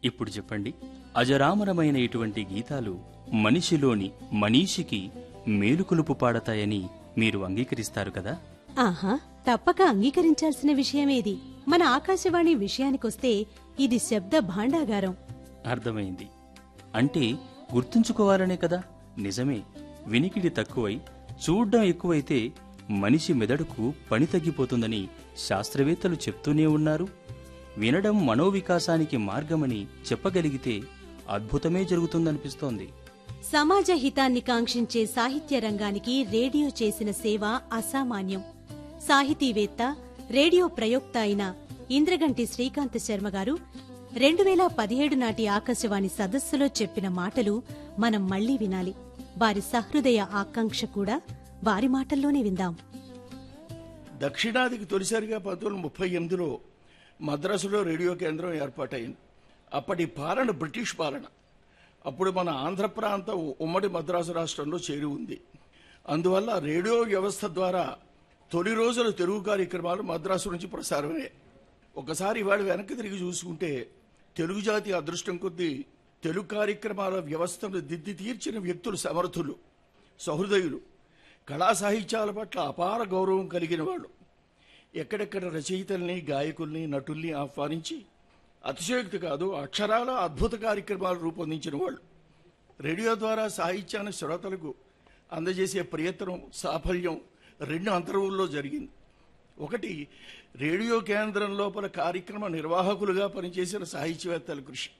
ఇప్పుడు చెప్పండి అజరామరమైన ఇటువంటి గీతాలు మనిషిలోని మనీషికి మేలుకొలుపు పాడతాయని మీరు అంగీకరిస్తారు కదా ఆహా తప్పక అంగీకరించాల్సిన విషయమేది మన ఆకాశవాణి విషయానికొస్తే ఇది శబ్ద భాండాగారం అర్థమైంది అంటే గుర్తుంచుకోవాలనే కదా నిజమే వినికిడి తక్కువై చూడ్డం ఎక్కువైతే మనిషి మెదడుకు పని తగ్గిపోతుందని శాస్త్రవేత్తలు చెప్తూనే ఉన్నారు వినడం మనోవికాసానికి మార్గమని చెప్పగలిగితే అద్భుతమే జరుగుతుందనిపిస్తోంది సమాజ హితాన్ని కాంక్షించే సాహిత్య రంగానికి రేడియో చేసిన సేవ అసామాన్యం సాహితీవేత్త రేడియో ప్రయోక్త అయిన ఇంద్రగంటి శ్రీకాంత్ శర్మ గారు రెండు వేల పదిహేడు నాటి ఆకాశవాణి సదస్సులో చెప్పిన మాటలు మనం మళ్లీ వినాలి వారి సహృదయ ఆకాంక్ష కూడా వారి మాటల్లోనే విందాం దక్షిణాదికి తొలిసారిగా పంతొమ్మిది వందల ముప్పై ఎనిమిదిలో మద్రాసులో రేడియో కేంద్రం ఏర్పాటైంది అప్పటి పాలన బ్రిటిష్ పాలన అప్పుడు మన ఆంధ్ర ప్రాంతం ఉమ్మడి మద్రాసు రాష్ట్రంలో చేరి ఉంది అందువల్ల రేడియో వ్యవస్థ ద్వారా తొలి రోజుల తెలుగు కార్యక్రమాలు మద్రాసు నుంచి ప్రసారమయ్యాయి ఒకసారి ఇవాళ వెనక్కి తిరిగి చూసుకుంటే తెలుగు జాతి అదృష్టం కొద్దీ తెలుగు కార్యక్రమాల వ్యవస్థను దిద్ది తీర్చిన వ్యక్తులు సమర్థులు సహృదయులు కళా సాహిత్యాల పట్ల అపార గౌరవం కలిగిన వాళ్ళు ఎక్కడెక్కడ రచయితల్ని గాయకుల్ని నటుల్ని ఆహ్వానించి అతిశయోక్తి కాదు అక్షరాల అద్భుత కార్యక్రమాలు రూపొందించిన వాళ్ళు రేడియో ద్వారా సాహిత్యాన్ని శ్రోతలకు అందజేసే ప్రయత్నం సాఫల్యం రెండు అంతర్వుల్లో జరిగింది ఒకటి రేడియో కేంద్రం లోపల కార్యక్రమ నిర్వాహకులుగా పనిచేసిన సాహిత్యవేత్తల కృషి